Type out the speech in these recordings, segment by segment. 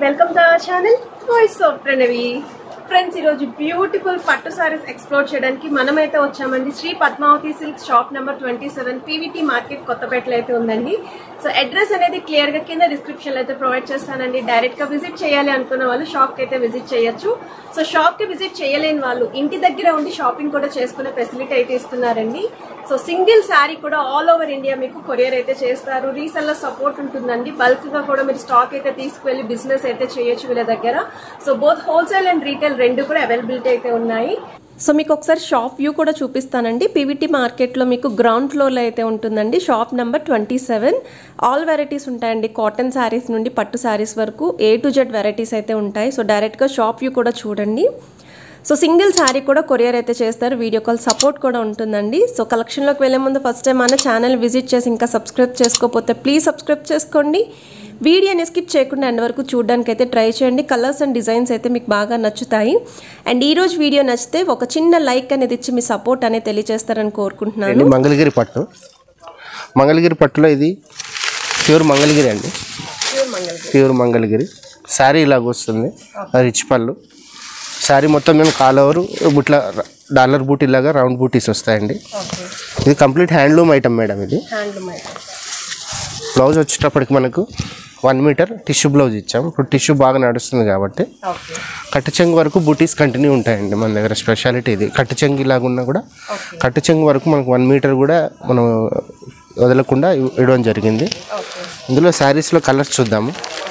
Welcome to our channel voice of Pranavi friends ఈరోజు beautiful పట్టు sarees explore చేయడానికి మనమైతే వచ్చామండి Shri Padmavathi silk shop number twenty seven PVT market కొత్తపేటలో అయితే ఉందండి సో అడ్రస్ అనేది క్లియర్ గా కింద డిస్క్రిప్షన్ లో అయితే ప్రొవైడ్ చేస్తానండి డైరెక్ట్ గా విజిట్ చేయాలి అనుకున్న వాళ్ళు షాప్ కి అయితే విజిట్ చేయొచ్చు సో షాప్ కి విజిట్ చేయలేని వాళ్ళు ఇంటి దగ్గర ఉండి షాపింగ్ కూడా చేసుకునే ఫెసిలిటీ అయితే ఇస్తున్నారండి సో సింగిల్ శారీ కూడా ఆల్ ఓవర్ ఇండియా మీకు కొరియర్ అయితే చేస్తారు రీసెల్లర్ సపోర్ట్ ఉంటుందండి బల్క్ గా కూడా మీరు స్టాక్ అయితే తీసుకువెళ్ళి బిజినెస్ అయితే చేయొచ్చు వీళ్ళ దగ్గర so both wholesale and retail రెండు కూడా అవైలబిలిటీ అయితే ఉన్నాయి సో మీకు ఒకసారి షాప్ వ్యూ కూడా చూపిస్తానండి పీవీటీ మార్కెట్లో మీకు గ్రౌండ్ ఫ్లోర్లో అయితే ఉంటుందండి shop number twenty seven all varieties ఉంటాయండి కాటన్ శారీస్ నుండి పట్టు శారీస్ వరకు ఏ టు జెడ్ వెరైటీస్ అయితే ఉంటాయి సో డైరెక్ట్గా షాప్ వ్యూ కూడా చూడండి సో సింగిల్ శారీ కూడా కొరియర్ అయితే చేస్తారు వీడియో కాల్ సపోర్ట్ కూడా ఉంటుందండి సో కలెక్షన్లోకి వెళ్ళే ముందు ఫస్ట్ టైం మన ఛానల్ విజిట్ చేసి ఇంకా సబ్స్క్రైబ్ చేసుకోకపోతే ప్లీజ్ సబ్స్క్రైబ్ చేసుకోండి వీడియోని స్కిప్ చేయకుండా ఎండ్ వరకు చూడడానికి అయితే ట్రై చేయండి కలర్స్ అండ్ డిజైన్స్ అయితే మీకు బాగా నచ్చుతాయి అండ్ ఈ రోజు వీడియో నచ్చితే ఒక చిన్న లైక్ అనేది ఇచ్చి మీ సపోర్ట్ అనేది తెలియజేస్తారని కోరుకుంటున్నాను ఇది మంగళగిరి పట్టు మంగళగిరి పట్టులో ఇది ప్యూర్ మంగళగిరి అండి ప్యూర్ మంగళగిరి శారీ ఇలాగ వస్తుంది రిచ్ పళ్ళు శారీ మొత్తం మేము కాల్ ఓవర్ ఇట్లా డాలర్ బూటీ లాగా రౌండ్ బూటీస్ వస్తాయండి ఇది కంప్లీట్ హ్యాండ్లూమ్ ఐటమ్ మేడం ఇది హ్యాండ్లూమ్ బ్లౌజ్ వచ్చేటప్పటికి మనకు వన్ మీటర్ టిష్యూ బ్లౌజ్ ఇచ్చాం ఇప్పుడు టిష్యూ బాగా నడుస్తుంది కాబట్టి ఓకే కట్టు చెంగు వరకు బూటీస్ కంటిన్యూ ఉంటాయండి మన దగ్గర స్పెషాలిటీ ఇది కట్టు చెంగు ఇలాగ ఉన్నా కూడా కట్టు చెంగు వరకు మనకు వన్ మీటర్ కూడా మనం వదలకుండా ఇవ్- ఇవ్వడం జరిగింది ఓకే ఇందులో శారీస్లో కలర్స్ చూద్దాము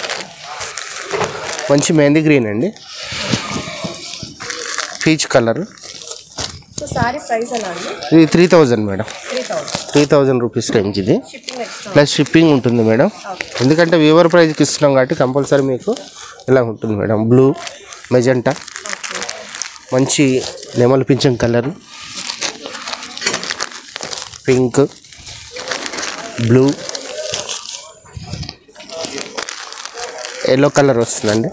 మంచి మెహందీ గ్రీన్ అండి peach colour so sari price ఎలా అండి ఇది three thousand madam three thousand three thousand rupees range ఇది షిప్పింగ్ ఎక్స్ట్రా ప్లస్ షిప్పింగ్ ఉంటుంది మేడం ఎందుకంటే వ్యూవర్ ప్రైస్కి ఇస్తున్నాం కాబట్టి కంపల్సరీ మీకు ఇలా ఉంటుంది మేడం బ్లూ మెజెంటా మంచి నెమలి పింఛం colour pink blue yellow colour వస్తుందండి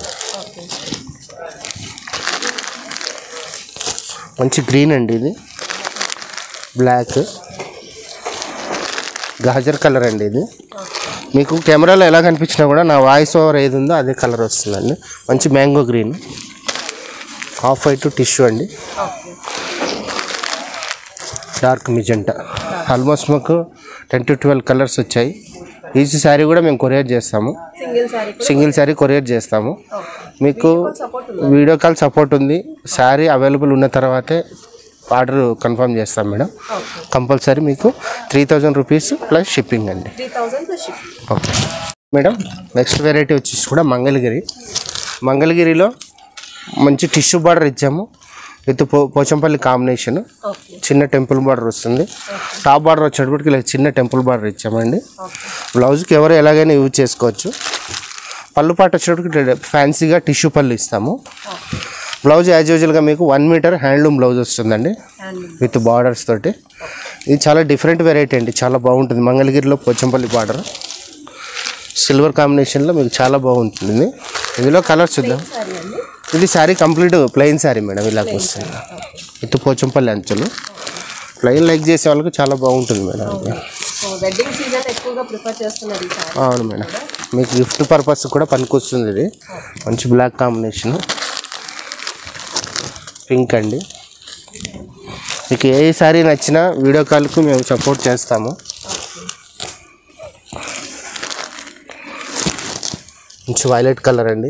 మంచి గ్రీన్ అండి ఇది బ్లాక్ గాజర్ కలర్ అండి ఇది మీకు కెమెరాలో ఎలా కనిపించినా కూడా నా వాయిస్ ఓవర్ ఏది ఉందో అదే కలర్ వస్తుందండి మంచి mango green half white tissue అండి డార్క్ మిజెంటా ఆల్మోస్ట్ మాకు టెన్ టు ట్వెల్వ్ కలర్స్ వచ్చాయి ఈచ్ శారీ కూడా మేము కొరియర్ చేస్తాము single sari single sari courier చేస్తాము మీకు సపోర్ట్ వీడియో కాల్ సపోర్ట్ ఉంది శారీ అవైలబుల్ ఉన్న తర్వాతే ఆర్డర్ కన్ఫర్మ్ చేస్తాం మేడం కంపల్సరీ మీకు three thousand rupees plus shipping అండి three thousand plus shipping okay madam next variety వచ్చేసి కూడా మంగళగిరి మంగళగిరిలో మంచి టిష్యూ బార్డర్ ఇచ్చాము విత్ పో పోచంపల్లి కాంబినేషన్ ఓకే చిన్న టెంపుల్ బార్డర్ వస్తుంది టాప్ బార్డర్ వచ్చేటప్పటికి ఇలా చిన్న టెంపుల్ బార్డర్ ఇచ్చామండి బ్లౌజ్కి ఎవరు ఎలాగైనా యూజ్ చేసుకోవచ్చు పళ్ళు పాట వచ్చేటప్పటికి ఫ్యాన్సీగా టిష్యూ పళ్ళు ఇస్తాము బ్లౌజ్ యాజ్ యూజువల్గా మీకు వన్ మీటర్ హ్యాండ్లూమ్ బ్లౌజ్ వస్తుందండి హ్యాండ్లూమ్ విత్ బార్డర్స్ తోటి ఇది చాలా డిఫరెంట్ వెరైటీ అండి చాలా బాగుంటుంది మంగళగిరిలో పోచంపల్లి బార్డర్ సిల్వర్ కాంబినేషన్లో మీకు చాలా బాగుంటుంది ఇది. ఇందులో కలర్స్ చూద్దాం శారీ అండి ఇది sari complete plain sari madam ఇలాగ వస్తుంది విత్ పోచంపల్లి అంచులు ప్లెయిన్ లైక్ చేసే వాళ్ళకి చాలా బాగుంటుంది మేడం ఇది. సో వెడ్డింగ్ సీజన్ ఎక్కువగా ప్రిఫర్ చేస్తున్నారు ఈ శారీ అవును మేడం మీకు గిఫ్ట్ పర్పస్ కూడా పనికొస్తుంది ఇది మంచి బ్లాక్ కాంబినేషన్ పింక్ అండి మీకు ఏ సారీ నచ్చినా వీడియో కాల్కు మేము సపోర్ట్ చేస్తాము మంచి వైలెట్ కలర్ అండి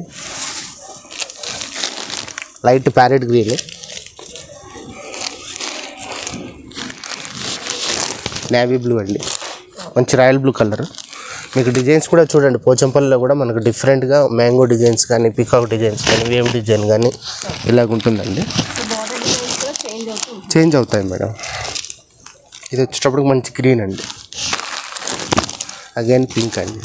light parrot green navy blue అండి మంచి రాయల్ బ్లూ కలర్ మీకు డిజైన్స్ కూడా చూడండి పోచంపల్లిలో కూడా మనకు డిఫరెంట్గా మ్యాంగో డిజైన్స్ కానీ పికాక్ డిజైన్స్ కానీ వేవ్ డిజైన్ కానీ ఇలాగ ఉంటుందండి సో బార్డర్ డిజైన్స్ కూడా చేంజ్ అవుతుంది చేంజ్ అవుతాయి మేడం ఇది వచ్చేటప్పుడు మంచి గ్రీన్ అండి అగైన్ పింక్ అండి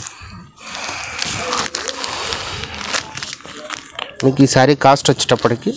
మీకు ఈ శారీ కాస్ట్ వచ్చేటప్పటికి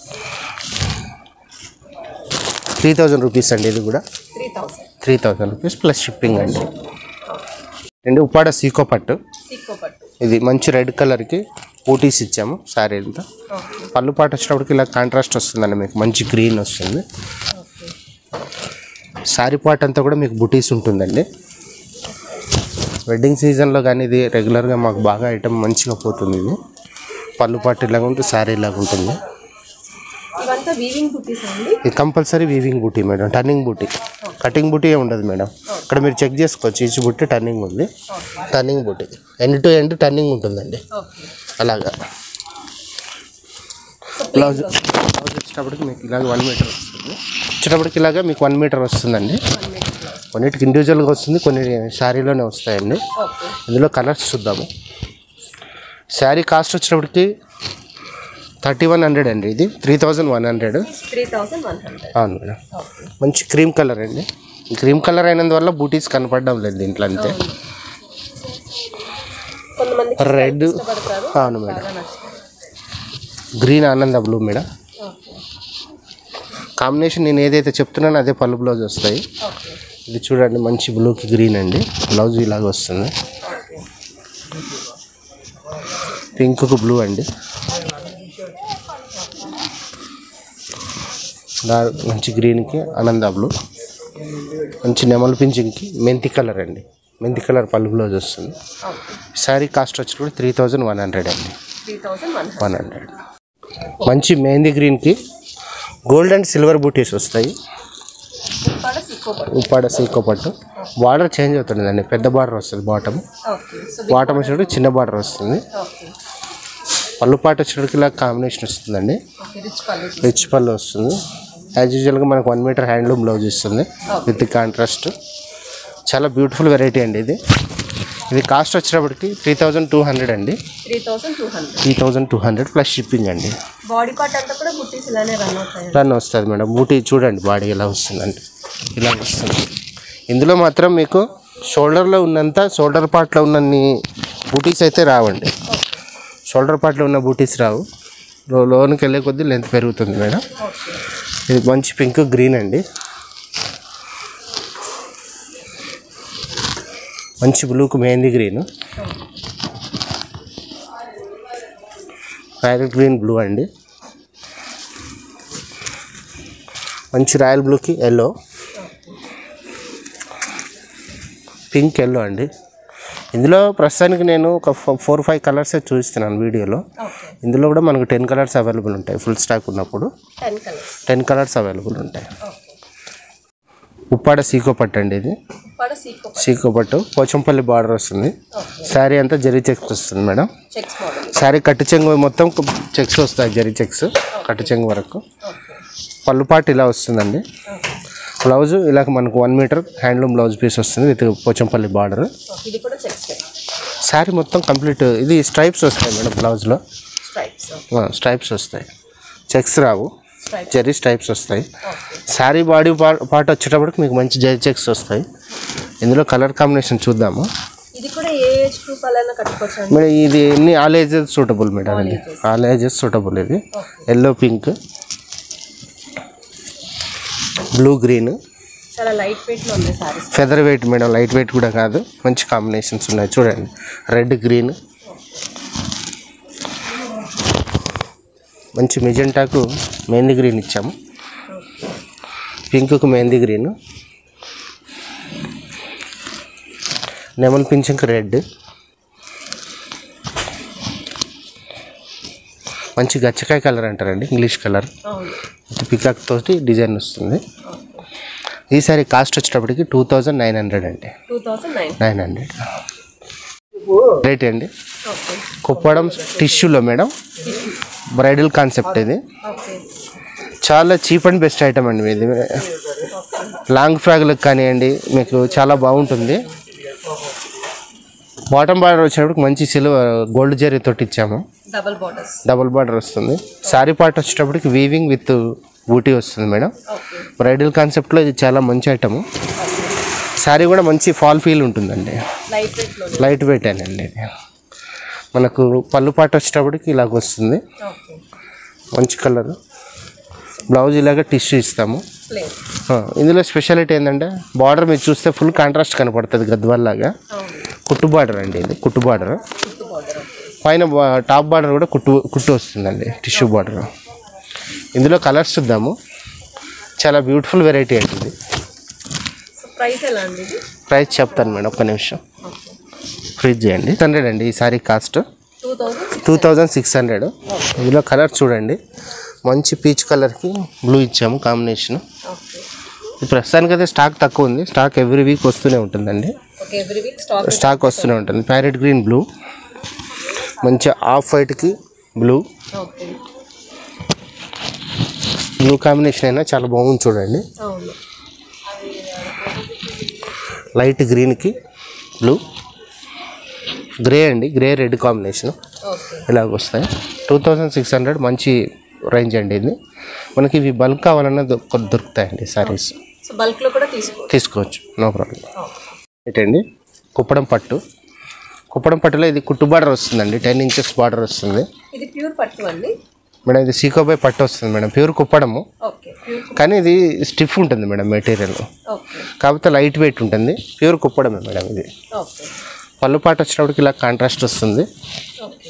త్రీ థౌజండ్ రూపీస్ అండి ఇది కూడా three thousand three thousand rupees plus shipping అండి అండి ఉప్పాడ సీకో పట్టు సిక్కో పట్టు ఇది మంచి రెడ్ కలర్కి ఊటీస్ ఇచ్చాము శారీ అంతా ఓకే పళ్ళు పాట వచ్చినప్పటికి ఇలా కాంట్రాస్ట్ వస్తుందండి మీకు మంచి గ్రీన్ వస్తుంది ఓకే శారీ పార్ట్ అంతా కూడా మీకు బుటీస్ ఉంటుందండి వెడ్డింగ్ సీజన్లో కానీ ఇది రెగ్యులర్గా మాకు బాగా ఐటమ్ మంచిగా పోతుంది ఇది పళ్ళు పాటు ఇలాగ ఉంటుంది శారీ ఇలాగ ఉంటుంది ఇవంతా వీవింగ్ బుట్టీస్ అండి ఇది కంపల్సరీ వీవింగ్ బూటీ మేడం టర్నింగ్ బూటీ కటింగ్ బూటీ ఏమి ఉండదు మేడం ఇక్కడ మీరు చెక్ చేసుకోవచ్చు ఈచ్ బుట్టి టర్నింగ్ ఉంది టర్నింగ్ బూటీ ఎండ్ టు ఎండ్ టర్నింగ్ ఉంటుందండి ఓకే అలాగా బ్లౌజ్ బ్లౌజ్ వచ్చేటప్పటికి మీకు ఇలాగ వన్ మీటర్ వస్తుంది వచ్చేటప్పటికి ఇలాగ మీకు వన్ మీటర్ వస్తుందండి కొన్నిటికి ఇండివిజువల్గా వస్తుంది కొన్ని శారీలోనే వస్తాయండి ఓకే ఇందులో కలర్స్ చూద్దాము శారీ కాస్ట్ వచ్చేటప్పటికి థర్టీ వన్ హండ్రెడ్ అండి ఇది three thousand one hundred three thousand one hundred అవును మేడం ఓకే మంచి క్రీమ్ కలర్ అండి ఈ క్రీమ్ కలర్ అయినందువల్ల బూటీస్ కనపడడం లేదు దీంట్లో అంతే కొంతమంది రెడ్ ఇష్టపడతారు అవును మేడం బాగా నచ్చుతాయి గ్రీన్ ఆనంద బ్లూ మేడం ఓకే కాంబినేషన్ నేను ఏదైతే చెప్తున్నానో అదే పళ్ళు బ్లౌజ్ వస్తాయి ఓకే ఇది చూడండి మంచి బ్లూకి గ్రీన్ అండి బ్లౌజ్ ఇలాగ వస్తుంది ఓకే పింక్కు బ్లూ అండి దా- మంచి గ్రీన్కి ఆనంద బ్లూ మంచి నెమల్ పింఛన్కి మెంతి కలర్ అండి మెంతి కలర్ పళ్ళు బ్లౌజ్ వస్తుంది ఓకే శారీ కాస్ట్ వచ్చి కూడా త్రీ థౌజండ్ వన్ హండ్రెడ్ అండి three thousand one one hundred మంచి మెహందీ గ్రీన్కి గోల్డ్ అండ్ సిల్వర్ బూటీస్ వస్తాయి హండ్రెడ్ సిక్కో పట్టు ఉప్పాడ సీకో పట్టు బార్డర్ చేంజ్ అవుతుందండి పెద్ద బార్డర్ వస్తుంది బాటమ్ ఓకే సో బాటమ్ వచ్చేటప్పుడు చిన్న బార్డర్ వస్తుంది ఓకే పళ్ళు పాట వచ్చేటప్పటికి ఇలా కాంబినేషన్ వస్తుందండి ఓకే రిచ్ పళ్ళు రిచ్ పళ్ళు వస్తుంది యాజ్ యూజువల్గా మనకు వన్ మీటర్ హ్యాండ్లూమ్ బ్లౌజ్ ఇస్తుంది విత్ కాంట్రాస్ట్ చాలా బ్యూటిఫుల్ వెరైటీ అండి ఇది ఇది కాస్ట్ వచ్చేటప్పటికి త్రీ థౌజండ్ టూ హండ్రెడ్ అండి three thousand two hundred three thousand two hundred plus shipping అండి బాడీ పార్ట్ అంతా కూడా బుట్టీస్ ఇలానే రన్ అవుతాయి రన్ వస్తుంది మేడం బూటీ చూడండి బాడీ ఎలా వస్తుందండి ఇలా వస్తుంది ఇందులో మాత్రం మీకు షోల్డర్లో ఉన్నంత షోల్డర్ పార్ట్లో ఉన్నన్ని బూటీస్ అయితే రావండి షోల్డర్ పార్ట్లో ఉన్న బూటీస్ రావు లో- లోనికి వెళ్ళే కొద్దీ లెంత్ పెరుగుతుంది మేడం ఓకే ఇది మంచి పింక్ గ్రీన్ అండి మంచి బ్లూకు mehndi green parrot green blue అండి మంచి రాయల్ బ్లూకి ఎల్లో పింక్ ఎల్లో అండి ఇందులో ప్రస్తుతానికి నేను ఒక ఫోర్ ఫైవ్ కలర్సే చూపిస్తున్నాను వీడియోలో ఓకే ఇందులో కూడా మనకు టెన్ కలర్స్ అవైలబుల్ ఉంటాయి ఫుల్ స్టాక్ ఉన్నప్పుడు ten colours ten colours available ఉంటాయి ఓకే ఉప్పాడ సీకో పట్టు అండి ఇది పడ సీకో సీకో పట్టు పోచంపల్లి బార్డర్ వస్తుంది ఓకే శారీ అంతా జరీ చెక్స్ వస్తుంది మేడం చెక్స్ మోడల్ శారీ కట్టు చెంగు మొత్తం చెక్స్ వస్తాయి జరీ చెక్స్ కట్టు చెంగు వరకు ఓకే పళ్ళు పాటు ఇలా వస్తుందండి ఓకే బ్లౌజ్ ఇలా మనకు one metre handloom blouse piece వస్తుంది విత్ పోచంపల్లి బార్డర్ ఓకే ఇది కూడా చెక్స్ శారీ మొత్తం కంప్లీట్ ఇది స్ట్రైప్స్ వస్తాయి మేడం బ్లౌజ్లో స్ట్రైప్స్ స్ట్రైప్స్ వస్తాయి చెక్స్ రావు స్ట్రైప్స్ జరీ స్ట్రైప్స్ వస్తాయి ఓకే శారీ బాడీ పార్ట్ వచ్చేటప్పటికి మీకు మంచి జరీ చెక్స్ వస్తాయి ఇందులో కలర్ కాంబినేషన్ చూద్దాము ఇది కూడా ఏ ఏజ్ గ్రూప్ అలా కట్టుకోవచ్చు అండి మేడం ఇది ఎన్ని ఆల్ ఏజెస్ సూటబుల్ మేడం ఇది ఆల్ ఏజెస్ సూటబుల్ ఇది ఎల్లో పింక్ బ్లూ గ్రీన్ చాలా లైట్ వెయిట్ లో ఉంది saris feather weight madam light weight కూడా కాదు మంచి కాంబినేషన్స్ ఉన్నాయి చూడండి రెడ్ గ్రీన్ మంచి మెజెంటాకు మెహందీ గ్రీన్ ఇచ్చాము పింక్కు మెహందీ గ్రీన్ నెమల్ పింఛంకి రెడ్ మంచి గచ్చకాయ కలర్ అంటారండి ఇంగ్లీష్ కలర్ అవును పికాక్ తోటి డిజైన్ వస్తుంది ఈ సారీ కాస్ట్ వచ్చేటప్పటికి టూ థౌజండ్ నైన్ హండ్రెడ్ అండి two thousand nine nine hundred rate అండి ఓకే కుప్పడం టిష్యూలో మేడం బ్రైడల్ కాన్సెప్ట్ ఇది ఓకే చాలా చీప్ అండ్ బెస్ట్ ఐటమ్ అండి ఇది లాంగ్ ఫ్రాగ్లకు కానివ్వండి మీకు చాలా బాగుంటుంది బాటమ్ బార్డర్ వచ్చినప్పుడు మంచి సిల్వర్ గోల్డ్ జరీ తోటి ఇచ్చాము డబల్ బార్డర్స్ డబుల్ బార్డర్ వస్తుంది శారీ పార్ట్ వచ్చేటప్పటికి వీవింగ్ విత్ బూటీ వస్తుంది మేడం ఓకే బ్రైడల్ కాన్సెప్ట్లో ఇది చాలా మంచి ఐటము శారీ కూడా మంచి ఫాల్ ఫీల్ ఉంటుందండి లైట్ వెయిట్ లో లైట్ వెయిట్ అండి ఇది మనకు పళ్ళు పాట వచ్చేటప్పటికి ఇలాగ వస్తుంది ఓకే మంచి కలర్ బ్లౌజ్ ఇలాగ టిష్యూ ఇస్తాము ప్లేన్ ఆ, ఇందులో స్పెషాలిటీ ఏంటంటే బార్డర్ మీరు చూస్తే ఫుల్ కాంట్రాస్ట్ కనపడుతుంది గద్వాల్లాగా అవును కుట్టు బార్డర్ అండి ఇది కుట్టు బార్డర్ చుట్టూ బార్డర్ పైన బా- టాప్ బార్డర్ కూడా కుట్టు కుట్టు వస్తుందండి టిష్యూ బార్డర్ ఇందులో కలర్స్ చూద్దాము చాలా బ్యూటిఫుల్ వెరైటీ అండి ఇది సో ప్రైస్ ఎలా అండి ఇది ప్రైస్ చెప్తాను మేడం ఒక్క నిమిషం ఓకే ఫ్రిడ్జ్ చేయండి హండ్రెడ్ అండి ఈ sari cost two two thousand two thousand six hundred ఇందులో కలర్ చూడండి మంచి పీచ్ కలర్కి బ్లూ ఇచ్చాము కాంబినేషన్ ఓకే ప్రస్తుతానికి అయితే స్టాక్ తక్కువ ఉంది స్టాక్ ఎవ్రీ వీక్ వస్తూనే ఉంటుందండి okay every week stock stock వస్తూనే ఉంటుంది ప్యారెట్ గ్రీన్ బ్లూ మంచి ఆఫ్ వైట్కి బ్లూ ఓకే బ్లూ కాంబినేషన్ అయినా చాలా బాగుంది చూడండి అవును లైట్ గ్రీన్కి బ్లూ గ్రే అండి గ్రే రెడ్ కాంబినేషన్ ఓకే ఇలాగ వస్తాయి టూ థౌజండ్ సిక్స్ హండ్రెడ్ మంచి రేంజ్ అండి ఇది మనకి ఇవి బల్క్ కావాలన్నా దొ- దొరుకుతాయండి సారీస్ సో బల్క్ లో కూడా తీసుకో తీసుకోవచ్చు నో ప్రాబ్లం ఏంటండి కుప్పడం పట్టు కుప్పడం పట్టులో ఇది కుట్టు బార్డర్ వస్తుందండి టెన్ ఇంచెస్ బార్డర్ వస్తుంది ఇది ప్యూర్ పట్టు అండి మేడం ఇది సీకోబాయ్ పట్టు వస్తుంది madam pure Kuppadam okay pure కానీ ఇది స్టిఫ్ ఉంటుంది మేడం మెటీరియల్ ఓకే కాకపోతే లైట్ వెయిట్ ఉంటుంది ప్యూర్ కుప్పడమే మేడం ఇది ఓకే పళ్ళు పాట వచ్చినప్పటికి ఇలా కాంట్రాస్ట్ వస్తుంది ఓకే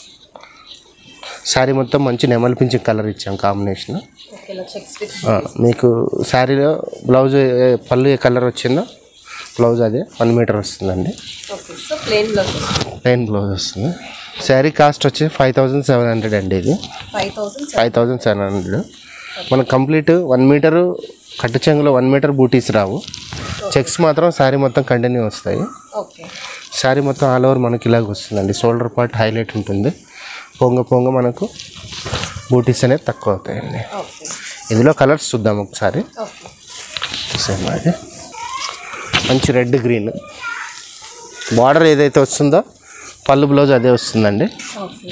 శారీ మొత్తం మంచి నెమలిపించి కలర్ ఇచ్చాం కాంబినేషన్ ఓకే ఇలా చెక్స్ విత్ మీకు శారీలో బ్లౌజ్ ఏ- పళ్ళు ఏ కలర్ వచ్చిందో బ్లౌజ్ అదే వన్ మీటర్ వస్తుందండి okay so plain blouse plain blouse వస్తుంది శారీ కాస్ట్ వచ్చి ఫైవ్ థౌజండ్ సెవెన్ హండ్రెడ్ అండి ఇది five thousand five thousand seven hundred మనకు కంప్లీట్ వన్ మీటరు కట్టు చెంగులో వన్ మీటర్ బూటీస్ రావు చెక్స్ మాత్రం శారీ మొత్తం కంటిన్యూ వస్తాయి ఓకే శారీ మొత్తం ఆల్ ఓవర్ మనకి ఇలాగ వస్తుందండి షోల్డర్ పార్ట్ హైలైట్ ఉంటుంది పొంగ పొంగ మనకు బూటీస్ అనేది తక్కువ అవుతాయండి ఓకే ఇందులో కలర్స్ చూద్దాం ఒకసారి ఓకే సేమ్ అది మంచి రెడ్ గ్రీన్ బార్డర్ ఏదైతే వస్తుందో పళ్ళు బ్లౌజ్ అదే వస్తుందండి ఓకే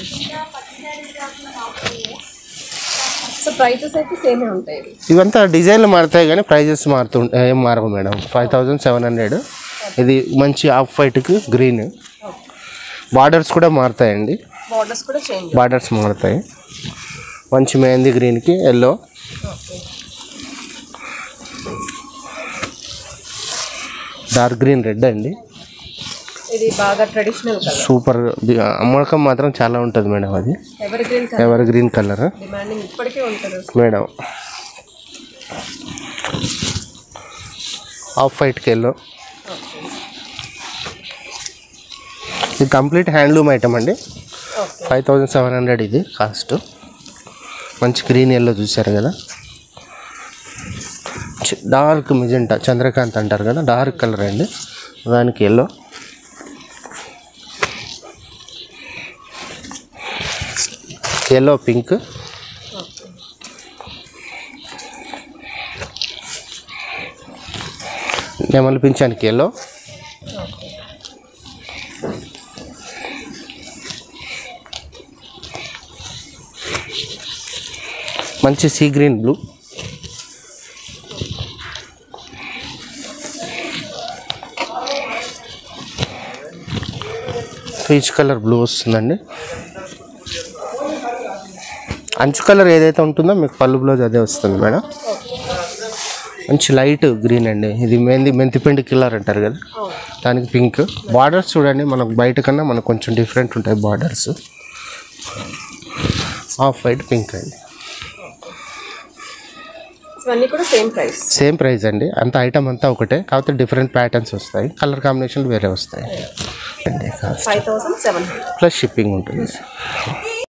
సో ప్రైజెస్ అయితే సేమే ఉంటాయి ఇవి. ఇవంతా డిజైన్లు మారుతాయి కానీ ప్రైజెస్ మారుతూ ఏం మారవు madam five thousand seven hundred ఇది మంచి ఆఫ్ వైట్కి గ్రీన్ బార్డర్స్ కూడా మారుతాయండి బార్డర్స్ కూడా చేంజ్ బార్డర్స్ మారుతాయి మంచి మెహందీ గ్రీన్కి yellow okay dark green red అండి ఇది బాగా ట్రెడిషనల్ కలర్ సూపర్ ది- అమ్మకం మాత్రం చాలా ఉంటుంది మేడం అది evergreen colour evergreen colour demanding ఇప్పటికే ఉంటుంది మేడం ఆఫ్ వైట్కి ఎల్లో ఓకే ఇది కంప్లీట్ హ్యాండ్లూమ్ ఐటమ్ అండి okay five thousand seven hundred ఇది కాస్ట్ మంచి గ్రీన్ ఎల్లో చూసారు కదా చి- డార్క్ మిజెంటా చంద్రకాంత్ అంటారు కదా డార్క్ కలర్ అండి దానికి ఎల్లో ఎల్లో పింక్ ఓకే నెమలి పింఛానికి ఎల్లో ఓకే మంచి sea green blue peach colour blue వస్తుందండి అంచు కలర్ ఏదైతే ఉంటుందో మీకు పళ్ళు బ్లౌజ్ అదే వస్తుంది మేడం మంచి లైట్ గ్రీన్ అండి ఇది మెంది మెంతిపిండి కిల్లర్ అంటారు కదా అవును దానికి పింక్ బార్డర్స్ చూడండి మనకు బయట కన్నా మనకు కొంచెం డిఫరెంట్ ఉంటాయి బార్డర్స్ ఆఫ్ వైట్ పింక్ అండి ఇవన్నీ కూడా సేమ్ ప్రైస్ సేమ్ ప్రైస్ అండి అంత ఐటమ్ అంతా ఒకటే కాకపోతే డిఫరెంట్ ప్యాటర్న్స్ వస్తాయి కలర్ కాంబినేషన్లు వేరే వస్తాయి అండి five thousand seven hundred plus shipping ఉంటుంది